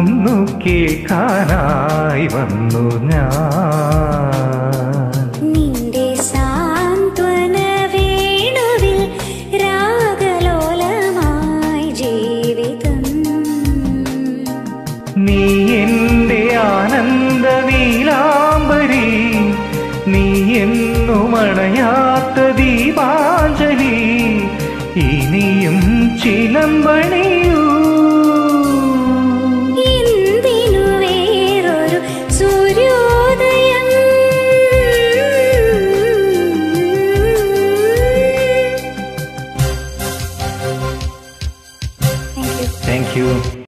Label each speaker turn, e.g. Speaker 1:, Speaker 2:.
Speaker 1: ഒന്നു കേൾക്കാനായി വന്നു ഞാൻ
Speaker 2: നിന്റെ സാന്ത്വന വേണുവിൽ രാഗലോലമായി ജീവിതം
Speaker 1: നീ എന്റെ ആനന്ദ നീലാംബരി നീ എന്നും അണയാത്ത ദീപാഞ്ജലി ഇനിയും ചിലമ്പണിയൂ
Speaker 2: എന്തിനു വേറൊരു സൂര്യോദയം താങ്ക് യു
Speaker 1: താങ്ക് യു